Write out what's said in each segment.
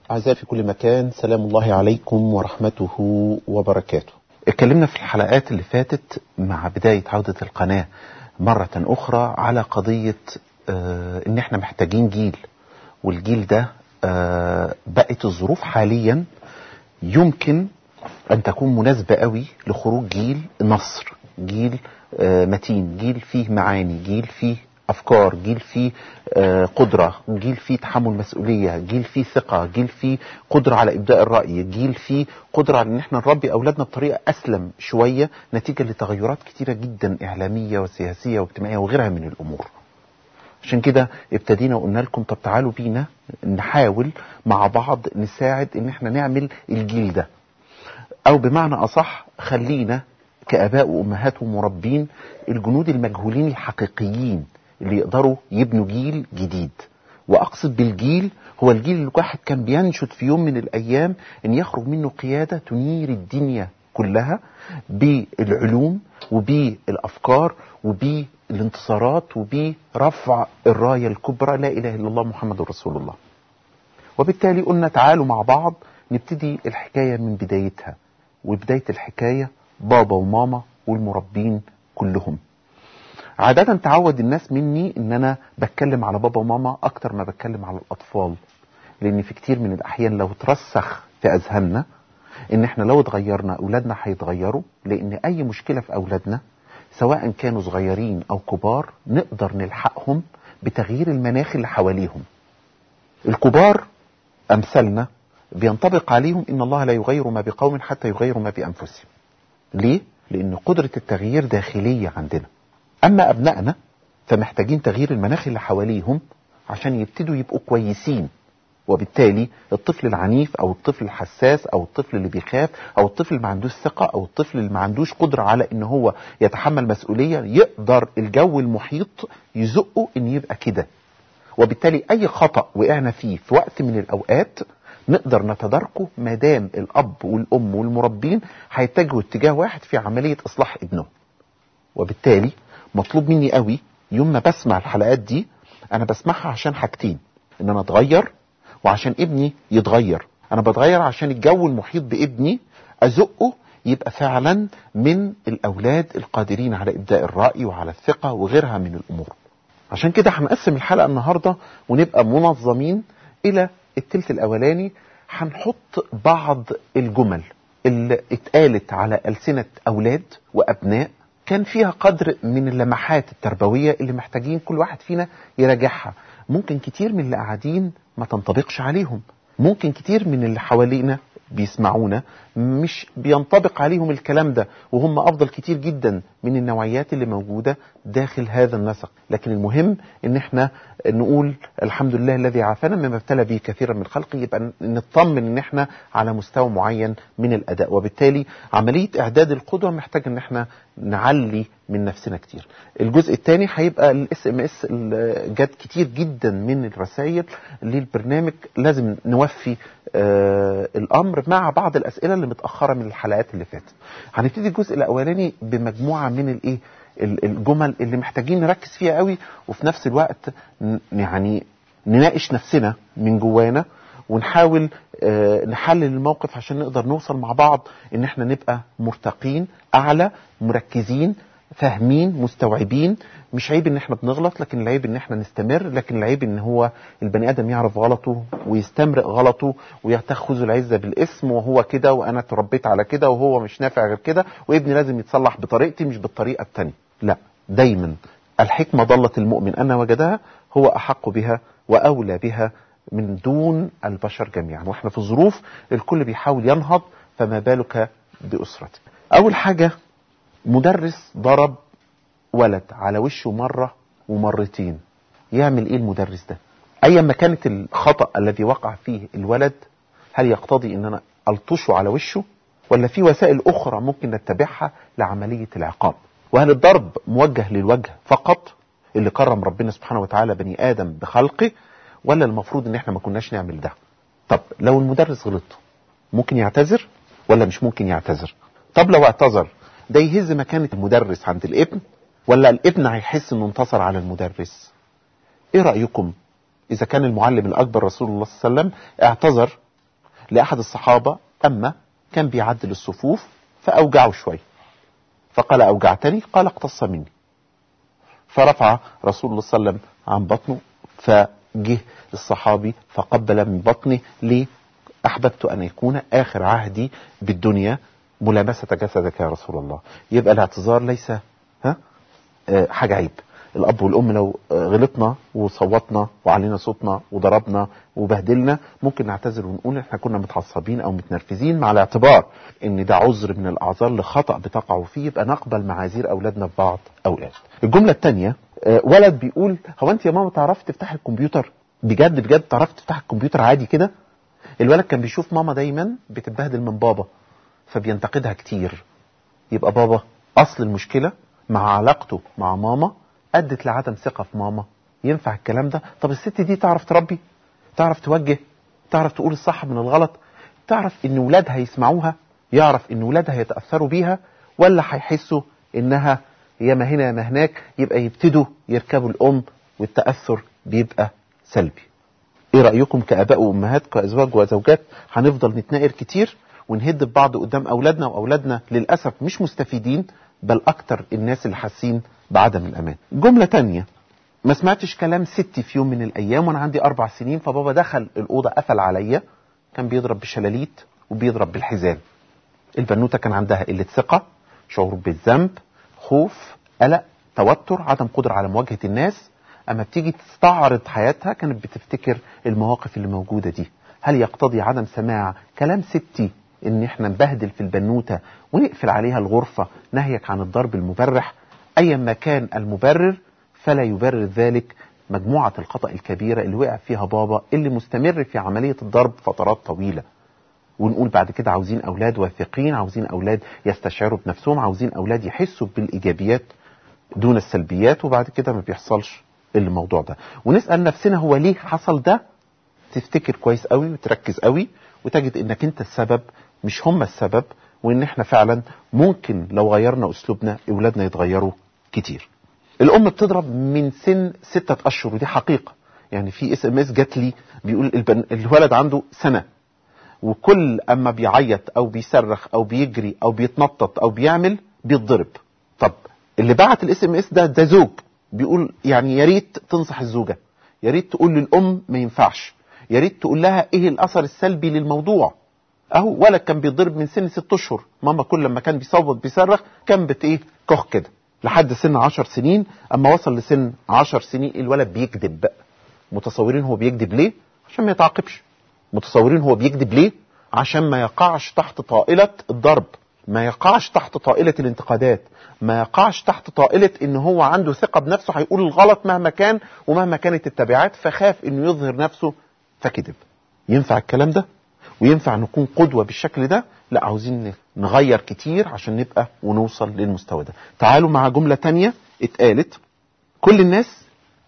أعزائي في كل مكان سلام الله عليكم ورحمته وبركاته اتكلمنا في الحلقات اللي فاتت مع بداية عودة القناة مرة أخرى على قضية آه إن إحنا محتاجين جيل والجيل ده آه بقت الظروف حاليا يمكن أن تكون مناسبة قوي لخروج جيل نصر جيل آه متين جيل فيه معاني جيل فيه افكار جيل فيه آه قدره جيل فيه تحمل مسؤوليه جيل فيه ثقه جيل فيه قدره على ابداء الراي جيل فيه قدره على ان احنا نربي اولادنا بطريقه اسلم شويه نتيجه لتغيرات كتيره جدا اعلاميه وسياسيه واجتماعيه وغيرها من الامور عشان كده ابتدينا وقلنا لكم طب تعالوا بينا نحاول مع بعض نساعد ان احنا نعمل الجيل ده او بمعنى اصح خلينا كاباء وامهات ومربين الجنود المجهولين الحقيقيين اللي يقدروا يبنوا جيل جديد واقصد بالجيل هو الجيل اللي الواحد كان بينشد في يوم من الايام ان يخرج منه قياده تنير الدنيا كلها بالعلوم وبالافكار وبالانتصارات وبرفع الرايه الكبرى لا اله الا الله محمد رسول الله. وبالتالي قلنا تعالوا مع بعض نبتدي الحكايه من بدايتها وبدايه الحكايه بابا وماما والمربين كلهم. عادة تعود الناس مني ان انا بتكلم على بابا وماما اكتر ما بتكلم على الاطفال لان في كتير من الاحيان لو ترسخ في اذهاننا ان احنا لو اتغيرنا اولادنا هيتغيروا لان اي مشكلة في اولادنا سواء كانوا صغيرين او كبار نقدر نلحقهم بتغيير المناخ اللي حواليهم الكبار امثالنا بينطبق عليهم ان الله لا يغير ما بقوم حتى يغيروا ما بانفسهم ليه لان قدرة التغيير داخلية عندنا اما ابنائنا فمحتاجين تغيير المناخ اللي حواليهم عشان يبتدوا يبقوا كويسين وبالتالي الطفل العنيف او الطفل الحساس او الطفل اللي بيخاف او الطفل اللي ما عندوش ثقه او الطفل اللي ما عندوش قدره على ان هو يتحمل مسؤوليه يقدر الجو المحيط يزقه ان يبقى كده وبالتالي اي خطا وقعنا فيه في وقت من الاوقات نقدر نتداركه ما دام الاب والام والمربين هيتجهوا اتجاه واحد في عمليه اصلاح ابنه وبالتالي مطلوب مني قوي يوم ما بسمع الحلقات دي انا بسمعها عشان حاجتين ان انا اتغير وعشان ابني يتغير انا بتغير عشان الجو المحيط بابني ازقه يبقى فعلا من الاولاد القادرين على ابداء الراي وعلى الثقه وغيرها من الامور عشان كده هنقسم الحلقه النهارده ونبقى منظمين الى التلت الاولاني هنحط بعض الجمل اللي اتقالت على السنه اولاد وابناء كان فيها قدر من اللمحات التربوية اللي محتاجين كل واحد فينا يراجعها ممكن كتير من اللي قاعدين ما تنطبقش عليهم ممكن كتير من اللي حوالينا بيسمعونا مش بينطبق عليهم الكلام ده وهم افضل كتير جدا من النوعيات اللي موجوده داخل هذا النسق لكن المهم ان احنا نقول الحمد لله الذي عافانا مما ابتلى به كثيرا من خلقه يبقى نطمن ان احنا على مستوى معين من الاداء وبالتالي عمليه اعداد القدوه محتاج ان احنا نعلي من نفسنا كتير الجزء الثاني هيبقى الاس ام اس جات كتير جدا من الرسائل للبرنامج لازم نوفي آه الامر مع بعض الاسئله اللي متاخره من الحلقات اللي فاتت هنبتدي الجزء الاولاني بمجموعه من الايه الجمل اللي محتاجين نركز فيها قوي وفي نفس الوقت يعني نناقش نفسنا من جوانا ونحاول آه نحلل الموقف عشان نقدر نوصل مع بعض ان احنا نبقى مرتقين اعلى مركزين فاهمين مستوعبين مش عيب ان احنا بنغلط لكن العيب ان احنا نستمر لكن العيب ان هو البني ادم يعرف غلطه ويستمرئ غلطه ويتخذ العزه بالاسم وهو كده وانا تربيت على كده وهو مش نافع غير كده وابني لازم يتصلح بطريقتي مش بالطريقه الثانيه لا دايما الحكمه ضلت المؤمن ان وجدها هو احق بها واولى بها من دون البشر جميعا واحنا في ظروف الكل بيحاول ينهض فما بالك باسرتك اول حاجه مدرس ضرب ولد على وشه مرة ومرتين يعمل ايه المدرس ده ايا ما كانت الخطأ الذي وقع فيه الولد هل يقتضي ان انا الطشه على وشه ولا في وسائل اخرى ممكن نتبعها لعملية العقاب وهل الضرب موجه للوجه فقط اللي كرم ربنا سبحانه وتعالى بني ادم بخلقه ولا المفروض ان احنا ما كناش نعمل ده طب لو المدرس غلط ممكن يعتذر ولا مش ممكن يعتذر طب لو اعتذر ده يهز مكانة المدرس عند الابن ولا الابن هيحس انه انتصر على المدرس ايه رأيكم اذا كان المعلم الاكبر رسول الله صلى الله عليه وسلم اعتذر لأحد الصحابة أما كان بيعدل الصفوف فأوجعه شوية فقال أوجعتني قال اقتص مني فرفع رسول الله صلى الله عليه وسلم عن بطنه فجه الصحابي فقبل من بطنه ليه أحببت أن يكون آخر عهدي بالدنيا ملامسة جسدك يا رسول الله يبقى الاعتذار ليس ها آه، حاجة عيب الأب والأم لو آه، غلطنا وصوتنا وعلينا صوتنا وضربنا وبهدلنا ممكن نعتذر ونقول احنا كنا متعصبين أو متنرفزين مع الاعتبار إن ده عذر من الأعذار لخطأ بتقعوا فيه يبقى نقبل معاذير أولادنا في بعض أوقات الجملة الثانية ولد بيقول هو أنت يا ماما تعرفي تفتحي الكمبيوتر بجد بجد تعرفي تفتحي الكمبيوتر عادي كده الولد كان بيشوف ماما دايما بتتبهدل من بابا فبينتقدها كتير يبقى بابا اصل المشكله مع علاقته مع ماما ادت لعدم ثقه في ماما ينفع الكلام ده طب الست دي تعرف تربي تعرف توجه تعرف تقول الصح من الغلط تعرف ان ولادها يسمعوها يعرف ان ولادها يتاثروا بيها ولا هيحسوا انها يا ما هنا يا ما هناك يبقى يبتدوا يركبوا الام والتاثر بيبقى سلبي ايه رايكم كاباء وامهات كازواج وزوجات هنفضل نتناقر كتير ونهد ببعض قدام اولادنا واولادنا للاسف مش مستفيدين بل اكتر الناس اللي حاسين بعدم الامان جمله تانية ما سمعتش كلام ستي في يوم من الايام وانا عندي اربع سنين فبابا دخل الاوضه قفل عليا كان بيضرب بشلاليت وبيضرب بالحزام البنوته كان عندها قله ثقه شعور بالذنب خوف قلق توتر عدم قدره على مواجهه الناس اما بتيجي تستعرض حياتها كانت بتفتكر المواقف اللي موجوده دي هل يقتضي عدم سماع كلام ستي ان احنا نبهدل في البنوته ونقفل عليها الغرفه نهيك عن الضرب المبرح ايا ما كان المبرر فلا يبرر ذلك مجموعه الخطا الكبيره اللي وقع فيها بابا اللي مستمر في عمليه الضرب فترات طويله ونقول بعد كده عاوزين اولاد واثقين عاوزين اولاد يستشعروا بنفسهم عاوزين اولاد يحسوا بالايجابيات دون السلبيات وبعد كده ما بيحصلش الموضوع ده ونسال نفسنا هو ليه حصل ده تفتكر كويس قوي وتركز قوي وتجد انك انت السبب مش هم السبب وان احنا فعلا ممكن لو غيرنا اسلوبنا اولادنا يتغيروا كتير الام بتضرب من سن ستة اشهر ودي حقيقة يعني في اس ام اس جات لي بيقول البن... الولد عنده سنة وكل اما بيعيط او بيصرخ او بيجري او بيتنطط او بيعمل بيتضرب طب اللي بعت الاس ام اس ده ده زوج بيقول يعني يا ريت تنصح الزوجه يا ريت تقول للام ما ينفعش يا ريت تقول لها ايه الاثر السلبي للموضوع اهو ولد كان بيتضرب من سن ست اشهر ماما كل لما كان بيصوت بيصرخ كان بت ايه كخ كده لحد سن عشر سنين اما وصل لسن عشر سنين الولد بيكذب بقى متصورين هو بيكذب ليه عشان ما يتعاقبش متصورين هو بيكذب ليه عشان ما يقعش تحت طائلة الضرب ما يقعش تحت طائلة الانتقادات ما يقعش تحت طائلة ان هو عنده ثقة بنفسه هيقول الغلط مهما كان ومهما كانت التبعات فخاف انه يظهر نفسه فكذب ينفع الكلام ده وينفع نكون قدوة بالشكل ده لا عاوزين نغير كتير عشان نبقى ونوصل للمستوى ده تعالوا مع جملة تانية اتقالت كل الناس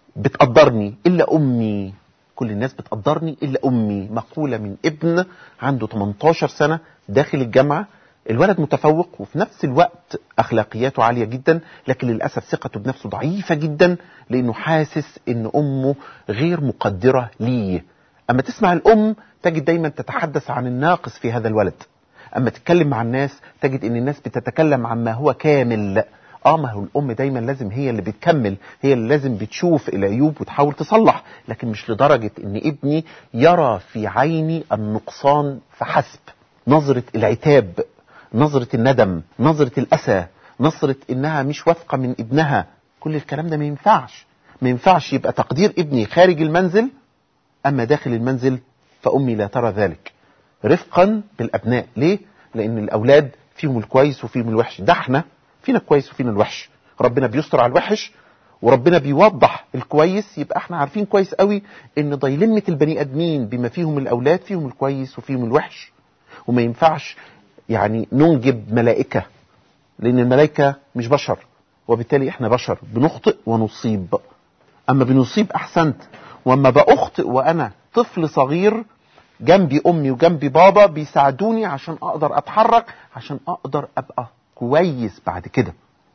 بتقدرني الا امي كل الناس بتقدرني الا امي مقولة من ابن عنده 18 سنة داخل الجامعة الولد متفوق وفي نفس الوقت اخلاقياته عاليه جدا لكن للاسف ثقته بنفسه ضعيفه جدا لانه حاسس ان امه غير مقدره ليه اما تسمع الام تجد دايما تتحدث عن الناقص في هذا الولد اما تتكلم مع الناس تجد ان الناس بتتكلم عما هو كامل اه ما هو الام دايما لازم هي اللي بتكمل هي اللي لازم بتشوف العيوب وتحاول تصلح لكن مش لدرجه ان ابني يرى في عيني النقصان فحسب نظره العتاب نظرة الندم نظرة الأسى نظرة إنها مش واثقة من ابنها كل الكلام ده ما ينفعش ما ينفعش يبقى تقدير ابني خارج المنزل أما داخل المنزل فأمي لا ترى ذلك رفقا بالأبناء ليه؟ لأن الأولاد فيهم الكويس وفيهم الوحش ده احنا فينا الكويس وفينا الوحش ربنا بيستر على الوحش وربنا بيوضح الكويس يبقى احنا عارفين كويس قوي ان ضيلمة البني ادمين بما فيهم الاولاد فيهم الكويس وفيهم الوحش وما ينفعش يعني ننجب ملائكة لأن الملائكة مش بشر وبالتالي احنا بشر بنخطئ ونصيب أما بنصيب أحسنت وأما بأخطئ وأنا طفل صغير جنبي أمي وجنبي بابا بيساعدوني عشان أقدر أتحرك عشان أقدر أبقى كويس بعد كده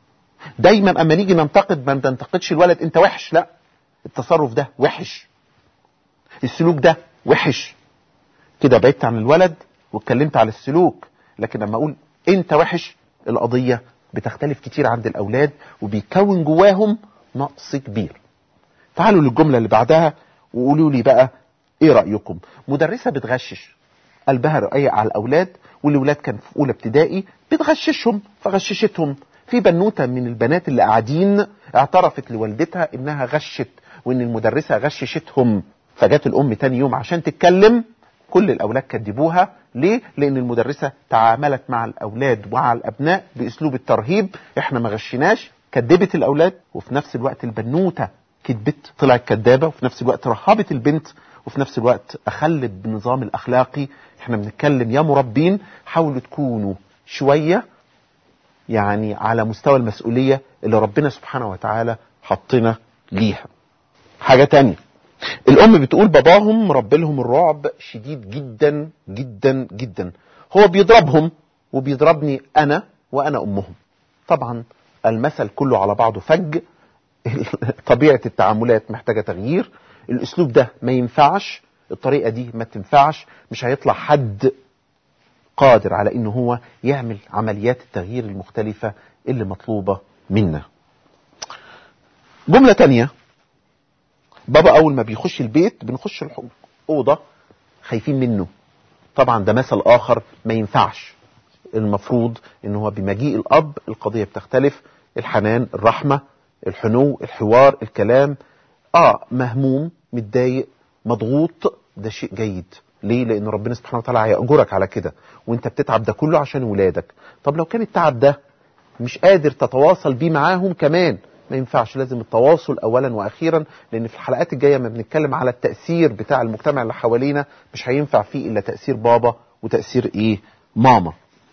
دايما أما نيجي ننتقد ما بننتقدش الولد أنت وحش لا التصرف ده وحش السلوك ده وحش كده بعدت عن الولد واتكلمت على السلوك لكن لما اقول انت وحش القضية بتختلف كتير عند الاولاد وبيكون جواهم نقص كبير تعالوا للجملة اللي بعدها وقولوا لي بقى ايه رأيكم مدرسة بتغشش قلبها رقيق على الاولاد والاولاد كان في اولى ابتدائي بتغششهم فغششتهم في بنوته من البنات اللي قاعدين اعترفت لوالدتها انها غشت وان المدرسه غششتهم فجت الام تاني يوم عشان تتكلم كل الاولاد كذبوها ليه لان المدرسه تعاملت مع الاولاد ومع الابناء باسلوب الترهيب احنا ما غشيناش كذبت الاولاد وفي نفس الوقت البنوته كذبت طلعت كذابه وفي نفس الوقت رهبت البنت وفي نفس الوقت اخلت بالنظام الاخلاقي احنا بنتكلم يا مربين حاولوا تكونوا شويه يعني على مستوى المسؤوليه اللي ربنا سبحانه وتعالى حطنا ليها حاجه تانية الام بتقول باباهم مربي لهم الرعب شديد جدا جدا جدا هو بيضربهم وبيضربني انا وانا امهم طبعا المثل كله على بعضه فج طبيعه التعاملات محتاجه تغيير الاسلوب ده ما ينفعش الطريقه دي ما تنفعش مش هيطلع حد قادر على انه هو يعمل عمليات التغيير المختلفه اللي مطلوبه منا جمله تانية بابا اول ما بيخش البيت بنخش الاوضه خايفين منه طبعا ده مثل اخر ما ينفعش المفروض ان هو بمجيء الاب القضيه بتختلف الحنان الرحمه الحنو الحوار الكلام اه مهموم متضايق مضغوط ده شيء جيد ليه لان ربنا سبحانه وتعالى هيأجرك على كده وانت بتتعب ده كله عشان ولادك طب لو كان التعب ده مش قادر تتواصل بيه معاهم كمان ما ينفعش لازم التواصل اولا واخيرا لان في الحلقات الجايه ما بنتكلم على التاثير بتاع المجتمع اللي حوالينا مش هينفع فيه الا تاثير بابا وتاثير ايه ماما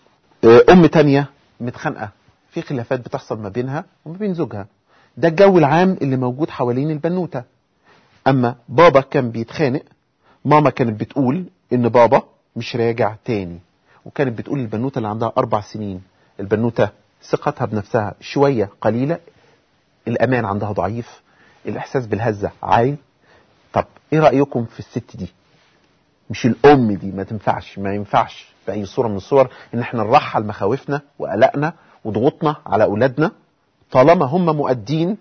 ام تانية متخانقه في خلافات بتحصل ما بينها وما بين زوجها ده الجو العام اللي موجود حوالين البنوته اما بابا كان بيتخانق ماما كانت بتقول ان بابا مش راجع تاني وكانت بتقول للبنوته اللي عندها اربع سنين البنوته ثقتها بنفسها شويه قليله الامان عندها ضعيف الاحساس بالهزه عالي طب ايه رايكم في الست دي مش الام دي ما تنفعش ما ينفعش باي صوره من الصور ان احنا نرحل مخاوفنا وقلقنا وضغوطنا على اولادنا طالما هم مؤدين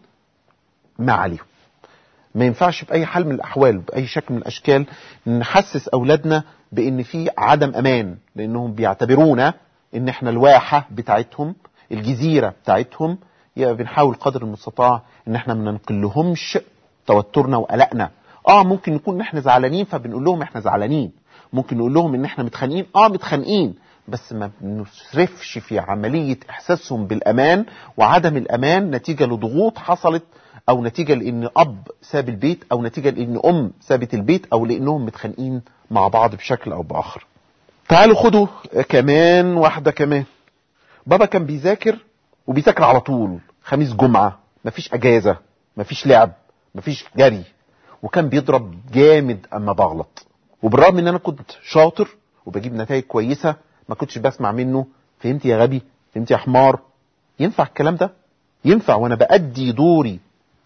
ما عليهم ما ينفعش بأي حال من الأحوال بأي شكل من الأشكال نحسس أولادنا بأن في عدم أمان لأنهم بيعتبرونا أن احنا الواحة بتاعتهم الجزيرة بتاعتهم يبقى بنحاول قدر المستطاع أن احنا ما ننقلهمش توترنا وقلقنا اه ممكن نكون احنا زعلانين فبنقول لهم احنا زعلانين ممكن نقول لهم ان احنا متخانقين اه متخانقين بس ما بنسرفش في عملية احساسهم بالامان وعدم الامان نتيجة لضغوط حصلت او نتيجة لان اب ساب البيت او نتيجة لان ام سابت البيت او لانهم متخانقين مع بعض بشكل او باخر تعالوا خدوا كمان واحدة كمان بابا كان بيذاكر وبيذاكر على طول خميس جمعة مفيش اجازة مفيش لعب مفيش جري وكان بيضرب جامد اما بغلط وبالرغم ان انا كنت شاطر وبجيب نتائج كويسة ما كنتش بسمع منه فهمت يا غبي فهمت يا حمار ينفع الكلام ده ينفع وانا بأدي دوري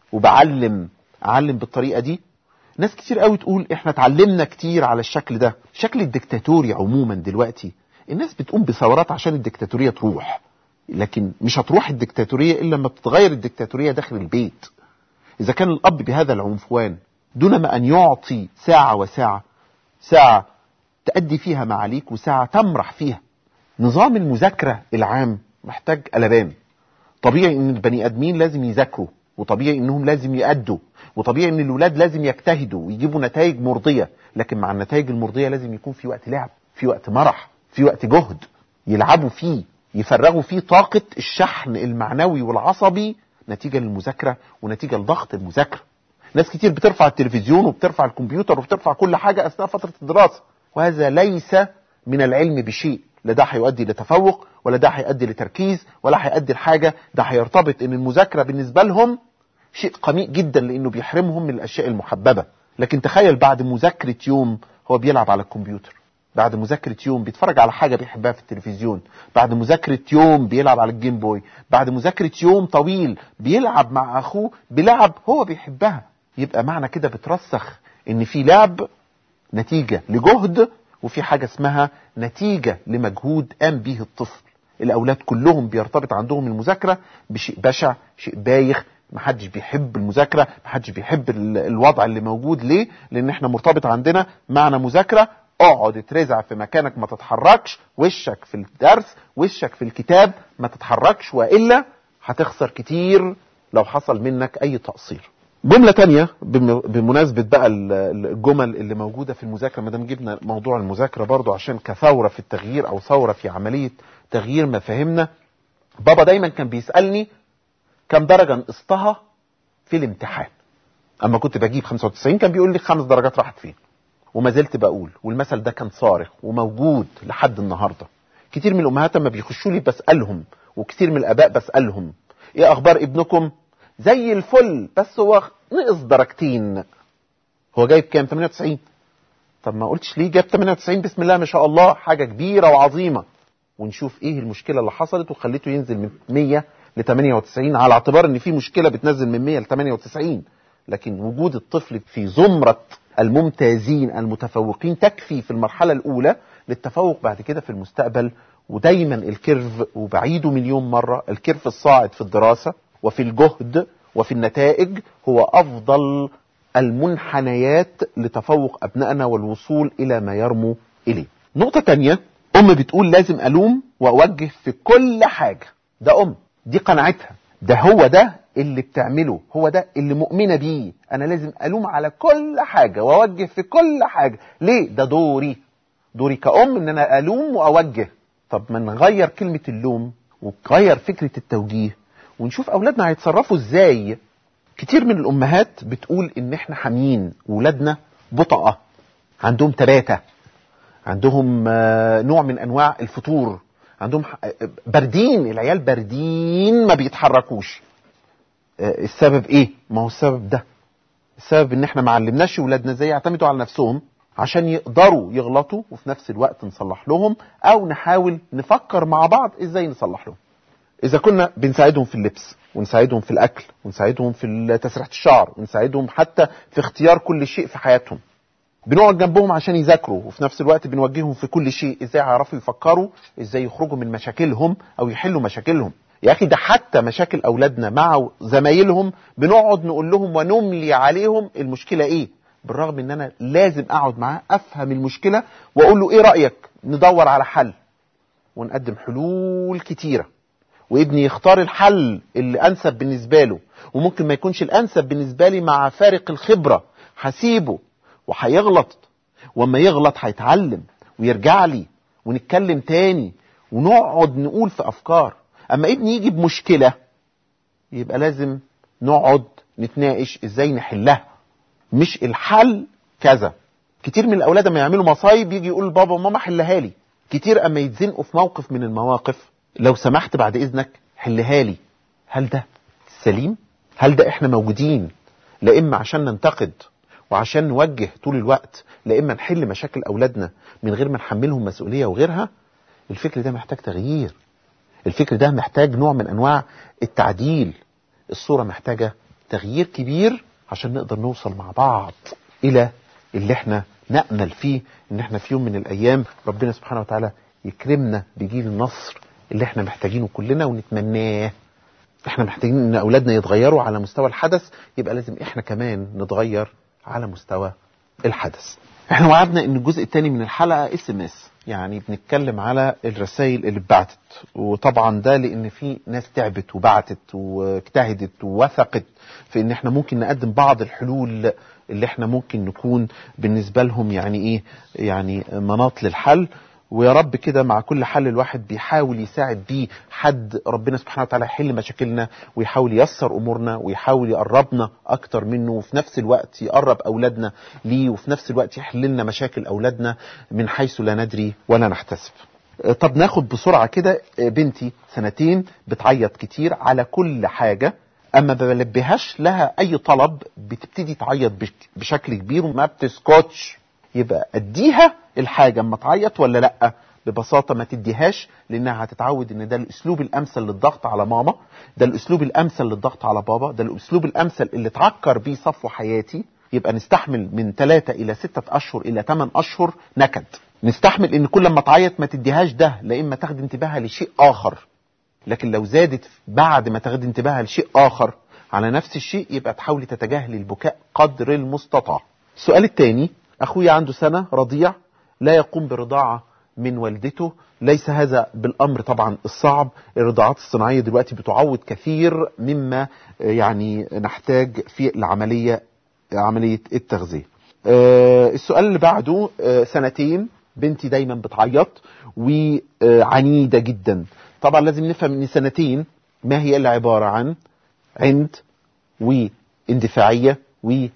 وبعلم اعلم بالطريقه دي ناس كتير قوي تقول احنا اتعلمنا كتير على الشكل ده الشكل الدكتاتوري عموما دلوقتي الناس بتقوم بثورات عشان الدكتاتوريه تروح لكن مش هتروح الدكتاتوريه الا لما تتغير الدكتاتوريه داخل البيت اذا كان الاب بهذا العنفوان دون ما ان يعطي ساعه وساعه ساعه تأدي فيها معاليك وساعه تمرح فيها نظام المذاكره العام محتاج قلبان طبيعي ان البني ادمين لازم يذاكروا وطبيعي انهم لازم يأدوا وطبيعي ان الولاد لازم يجتهدوا ويجيبوا نتائج مرضية لكن مع النتائج المرضية لازم يكون في وقت لعب في وقت مرح في وقت جهد يلعبوا فيه يفرغوا فيه طاقة الشحن المعنوي والعصبي نتيجة للمذاكرة ونتيجة لضغط المذاكرة ناس كتير بترفع التلفزيون وبترفع الكمبيوتر وبترفع كل حاجة أثناء فترة الدراسة وهذا ليس من العلم بشيء لا ده هيؤدي لتفوق ولا ده هيؤدي لتركيز ولا هيؤدي لحاجة ده هيرتبط ان المذاكرة بالنسبة لهم شيء قميء جدا لانه بيحرمهم من الاشياء المحببة لكن تخيل بعد مذاكرة يوم هو بيلعب على الكمبيوتر بعد مذاكرة يوم بيتفرج على حاجة بيحبها في التلفزيون بعد مذاكرة يوم بيلعب على الجيم بوي بعد مذاكرة يوم طويل بيلعب مع اخوه بلعب هو بيحبها يبقى معنى كده بترسخ ان في لعب نتيجة لجهد وفي حاجة اسمها نتيجة لمجهود قام به الطفل الأولاد كلهم بيرتبط عندهم المذاكرة بشيء بشع شيء بايخ محدش بيحب المذاكرة محدش بيحب ال- الوضع اللي موجود ليه لأن احنا مرتبط عندنا معنى مذاكرة اقعد اترزع في مكانك ما تتحركش وشك في الدرس وشك في الكتاب ما تتحركش وإلا هتخسر كتير لو حصل منك أي تقصير جملة تانية بم- بمناسبة بقى ال- ال- الجمل اللي موجودة في المذاكرة ما دام جبنا موضوع المذاكرة برضو عشان كثورة في التغيير أو ثورة في عملية تغيير مفاهيمنا بابا دايما كان بيسألني كم درجة نقصتها في الامتحان أما كنت بجيب 95 كان بيقول لي خمس درجات راحت فين وما زلت بقول والمثل ده كان صارخ وموجود لحد النهارده كتير من الامهات لما بيخشوا لي بسالهم وكتير من الاباء بسالهم ايه اخبار ابنكم زي الفل بس هو نقص درجتين هو جايب كام 98 طب ما قلتش ليه جاب 98 بسم الله ما شاء الله حاجه كبيره وعظيمه ونشوف ايه المشكله اللي حصلت وخليته ينزل من 100 ل 98 على اعتبار ان في مشكله بتنزل من 100 ل 98 لكن وجود الطفل في زمره الممتازين المتفوقين تكفي في المرحله الاولى للتفوق بعد كده في المستقبل ودايما الكيرف وبعيده مليون مره الكيرف الصاعد في الدراسه وفي الجهد وفي النتائج هو افضل المنحنيات لتفوق ابنائنا والوصول الى ما يرموا اليه. نقطه تانية ام بتقول لازم الوم واوجه في كل حاجه ده ام دي قناعتها ده هو ده اللي بتعمله هو ده اللي مؤمنه بيه انا لازم الوم على كل حاجه واوجه في كل حاجه ليه ده دوري دوري كأم ان انا الوم واوجه طب ما نغير كلمه اللوم ونغير فكره التوجيه ونشوف اولادنا هيتصرفوا ازاي كتير من الامهات بتقول ان احنا حاميين ولادنا بطأة عندهم تباتة عندهم آه، نوع من انواع الفتور عندهم ح- آه، باردين العيال باردين ما بيتحركوش آه، السبب ايه ما هو السبب ده السبب ان احنا ما علمناش ولادنا ازاي يعتمدوا على نفسهم عشان يقدروا يغلطوا وفي نفس الوقت نصلح لهم او نحاول نفكر مع بعض ازاي نصلح لهم اذا كنا بنساعدهم في اللبس ونساعدهم في الاكل ونساعدهم في تسريحه الشعر ونساعدهم حتى في اختيار كل شيء في حياتهم بنقعد جنبهم عشان يذاكروا وفي نفس الوقت بنوجههم في كل شيء ازاي يعرفوا يفكروا ازاي يخرجوا من مشاكلهم او يحلوا مشاكلهم يا اخي ده حتى مشاكل اولادنا مع زمايلهم بنقعد نقول لهم ونملي عليهم المشكله ايه بالرغم ان انا لازم اقعد معاه افهم المشكله واقول له ايه رايك ندور على حل ونقدم حلول كتيره وابني يختار الحل اللي انسب بالنسبه له وممكن ما يكونش الانسب بالنسبه لي مع فارق الخبره هسيبه وهيغلط واما يغلط هيتعلم ويرجع لي ونتكلم تاني ونقعد نقول في افكار اما ابني يجي بمشكله يبقى لازم نقعد نتناقش ازاي نحلها مش الحل كذا كتير من الاولاد لما يعملوا مصايب يجي يقول لبابا وماما حلها لي كتير اما يتزنقوا في موقف من المواقف لو سمحت بعد اذنك حلها لي هل ده سليم هل ده احنا موجودين لا اما عشان ننتقد وعشان نوجه طول الوقت لا اما نحل مشاكل اولادنا من غير ما نحملهم مسؤوليه وغيرها الفكر ده محتاج تغيير الفكر ده محتاج نوع من انواع التعديل الصوره محتاجه تغيير كبير عشان نقدر نوصل مع بعض الى اللي احنا نامل فيه ان احنا في يوم من الايام ربنا سبحانه وتعالى يكرمنا بجيل النصر اللي احنا محتاجينه كلنا ونتمناه احنا محتاجين ان اولادنا يتغيروا على مستوى الحدث يبقى لازم احنا كمان نتغير على مستوى الحدث احنا وعدنا ان الجزء الثاني من الحلقه اس ام اس يعني بنتكلم على الرسائل اللي اتبعتت وطبعا ده لان في ناس تعبت وبعتت واجتهدت ووثقت في ان احنا ممكن نقدم بعض الحلول اللي احنا ممكن نكون بالنسبه لهم يعني ايه يعني مناط للحل ويا رب كده مع كل حل الواحد بيحاول يساعد بيه حد ربنا سبحانه وتعالى يحل مشاكلنا ويحاول ييسر امورنا ويحاول يقربنا اكتر منه وفي نفس الوقت يقرب اولادنا ليه وفي نفس الوقت يحل لنا مشاكل اولادنا من حيث لا ندري ولا نحتسب. طب ناخد بسرعه كده بنتي سنتين بتعيط كتير على كل حاجه اما بلبيهاش لها اي طلب بتبتدي تعيط بشكل كبير وما بتسكتش يبقى اديها الحاجه اما تعيط ولا لا ببساطه ما تديهاش لانها هتتعود ان ده الاسلوب الامثل للضغط على ماما ده الاسلوب الامثل للضغط على بابا ده الاسلوب الامثل اللي تعكر بيه صفو حياتي يبقى نستحمل من ثلاثة إلى ستة أشهر إلى ثمان أشهر نكد نستحمل ان كل ما تعيط ما تديهاش ده لا اما تاخد انتباهها لشيء اخر لكن لو زادت بعد ما تاخد انتباهها لشيء اخر على نفس الشيء يبقى تحاولي تتجاهلي البكاء قدر المستطاع السؤال الثاني اخويا عنده سنة رضيع لا يقوم برضاعة من والدته ليس هذا بالامر طبعا الصعب الرضاعات الصناعيه دلوقتي بتعوض كثير مما يعني نحتاج في العمليه عمليه التغذيه. آه، السؤال اللي بعده آه، سنتين بنتي دايما بتعيط وعنيده جدا. طبعا لازم نفهم ان سنتين ما هي الا عباره عن عند واندفاعيه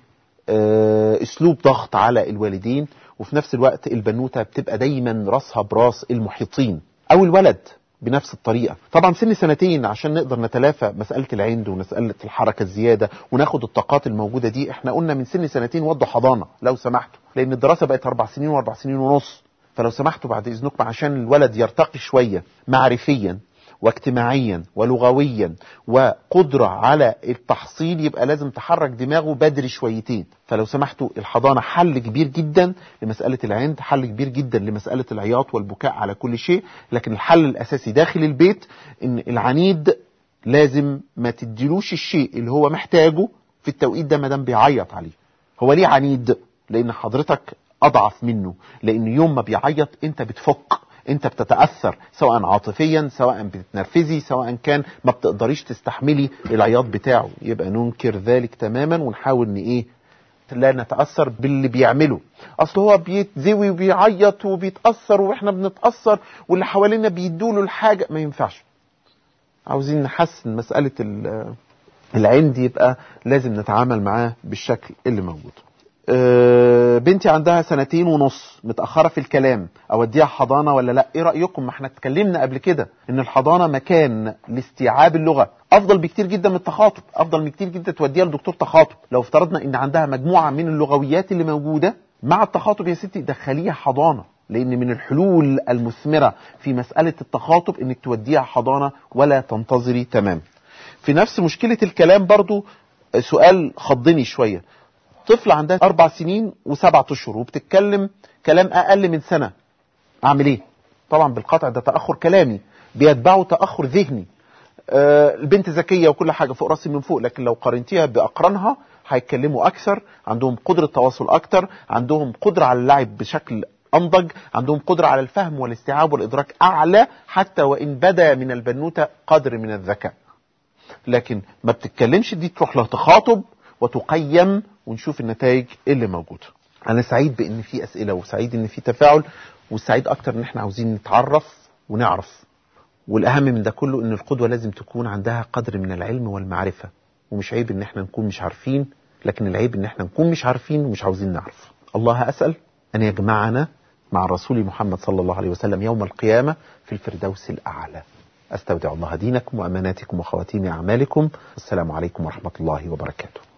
واسلوب ضغط على الوالدين وفي نفس الوقت البنوته بتبقى دايما راسها براس المحيطين او الولد بنفس الطريقه طبعا سن سنتين عشان نقدر نتلافى مساله العند ومساله الحركه الزياده وناخد الطاقات الموجوده دي احنا قلنا من سن سنتين ودوا حضانه لو سمحتوا لان الدراسه بقت اربع سنين واربع سنين ونص فلو سمحتوا بعد اذنكم عشان الولد يرتقي شويه معرفيا واجتماعيا ولغويا وقدرة على التحصيل يبقى لازم تحرك دماغه بدري شويتين فلو سمحتوا الحضانة حل كبير جدا لمسألة العند حل كبير جدا لمسألة العياط والبكاء على كل شيء لكن الحل الأساسي داخل البيت إن العنيد لازم ما تديلوش الشيء اللي هو محتاجه في التوقيت ده ما دام بيعيط عليه هو ليه عنيد لان حضرتك اضعف منه لان يوم ما بيعيط انت بتفك انت بتتاثر سواء عاطفيا سواء بتتنرفزي سواء كان ما بتقدريش تستحملي العياط بتاعه يبقى ننكر ذلك تماما ونحاول ان ايه لا نتاثر باللي بيعمله اصل هو بيتزوي وبيعيط وبيتاثر واحنا بنتاثر واللي حوالينا بيدوله الحاجه ما ينفعش عاوزين نحسن مساله ال- العند يبقى لازم نتعامل معاه بالشكل اللي موجود آه، بنتي عندها سنتين ونص متأخرة في الكلام أوديها حضانة ولا لا إيه رأيكم ما احنا اتكلمنا قبل كده إن الحضانة مكان لاستيعاب اللغة أفضل بكتير جدا من التخاطب أفضل بكتير جدا توديها لدكتور تخاطب لو افترضنا إن عندها مجموعة من اللغويات اللي موجودة مع التخاطب يا ستي دخليها حضانة لأن من الحلول المثمرة في مسألة التخاطب إنك توديها حضانة ولا تنتظري تمام في نفس مشكلة الكلام برضو سؤال خضني شوية طفل عندها أربع سنين وسبعة أشهر وبتتكلم كلام أقل من سنة أعمل إيه؟ طبعا بالقطع ده تأخر كلامي بيتبعه تأخر ذهني آه، البنت ذكية وكل حاجة فوق راسي من فوق لكن لو قارنتيها بأقرانها هيتكلموا أكثر عندهم قدرة تواصل أكثر عندهم قدرة على اللعب بشكل أنضج عندهم قدرة على الفهم والاستيعاب والإدراك أعلى حتى وإن بدا من البنوتة قدر من الذكاء لكن ما بتتكلمش دي تروح لها تخاطب وتقيم ونشوف النتائج اللي موجوده انا سعيد بان في اسئله وسعيد ان في تفاعل وسعيد اكتر ان احنا عاوزين نتعرف ونعرف والاهم من ده كله ان القدوه لازم تكون عندها قدر من العلم والمعرفه ومش عيب ان احنا نكون مش عارفين لكن العيب ان احنا نكون مش عارفين ومش عاوزين نعرف الله اسال ان يجمعنا مع الرسول محمد صلى الله عليه وسلم يوم القيامه في الفردوس الاعلى استودع الله دينكم واماناتكم وخواتيم اعمالكم السلام عليكم ورحمه الله وبركاته